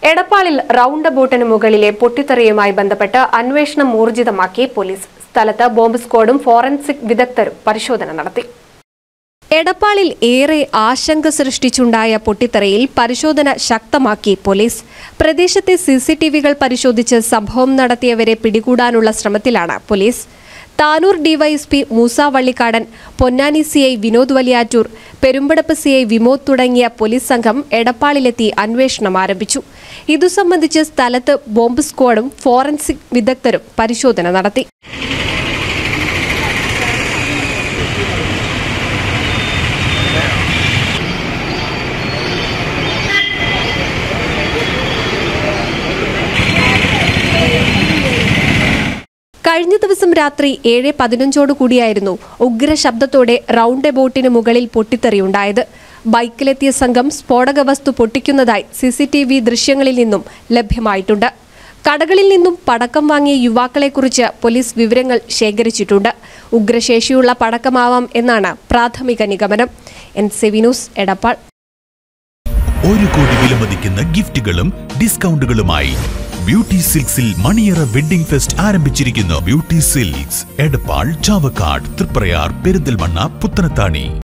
എടപ്പാളിൽ round ബോട്ടിന് മുകളിലെ പൊട്ടിത്തെറിയുമായി ബന്ധപ്പെട്ട് അന്വേഷണം ഊർജിതമാക്കി പോലീസ് സ്ഥലത്ത് ബോംബ് സ്ക്വാഡും ഫോറൻസിക് വിദഗ്ധരും പരിശോധന നടത്തി എടപ്പാളിൽ ഏറെ ആശങ്ക സൃഷ്ടിച്ചുണ്ടായ പൊട്ടിത്തെറിയിൽ പരിശോധന ശക്തമാക്കി പോലീസ് പ്രദേശത്തെ സിസിടിവികൾ പരിശോധിച്ച് സംഭവം നടത്തിയവരെ പിടികൂടാനുള്ള ശ്രമത്തിലാണ് police Tanur DYSP Moosa Vallikkadan Ponnani C I Vinod Valiyattoor Perumpadappu C I Vimod തുടങ്ങിയ പോലീസ് സംഘം എടപ്പാളിലെത്തി അന്വേഷണം ആരംഭിച്ചു ഇതു സംബന്ധിച്ച് സ്ഥലത്ത് ബോംബ് സ്ക്വാഡും ഫോറൻസിക് വിദഗ്ധരും പരിശോധന നടത്തി കഴിഞ്ഞ ദിവസം രാത്രി ഏഴ് പതിനഞ്ചോടു കൂടിയായിരുന്നു ഉഗ്ര ശബ്ദത്തോടെ റൌണ്ട് എബോട്ടിന് മുകളിൽ പൊട്ടിത്തെറിയുണ്ടായത് ബൈക്കിലെത്തിയ സംഘം സ്ഫോടക വസ്തു പൊട്ടിക്കുന്നതായി സി സി ടി വി ദൃശ്യങ്ങളിൽ നിന്നും ലഭ്യമായിട്ടുണ്ട് കടകളിൽ നിന്നും പടക്കം വാങ്ങിയ യുവാക്കളെക്കുറിച്ച് പോലീസ് വിവരങ്ങൾ ശേഖരിച്ചിട്ടുണ്ട് ഉഗ്രശേഷിയുള്ള പടക്കമാവാം എന്നാണ് പ്രാഥമിക നിഗമനം എൻ സി ന്യൂസ് എടപ്പാൾ ഒരു കോടി വിലമതിക്കുന്ന ഗിഫ്റ്റുകളും ഡിസ്കൗണ്ടുകളുമായി ബ്യൂട്ടി സിൽക്സിൽ മണിയറ വെഡിംഗ് ഫെസ്റ്റ് ആരംഭിച്ചിരിക്കുന്നു ബ്യൂട്ടി സിൽക്സ് എടപ്പാൾ ചാവക്കാട് തൃപ്രയാർ പെരിന്തൽമണ്ണ പുത്തനത്താണി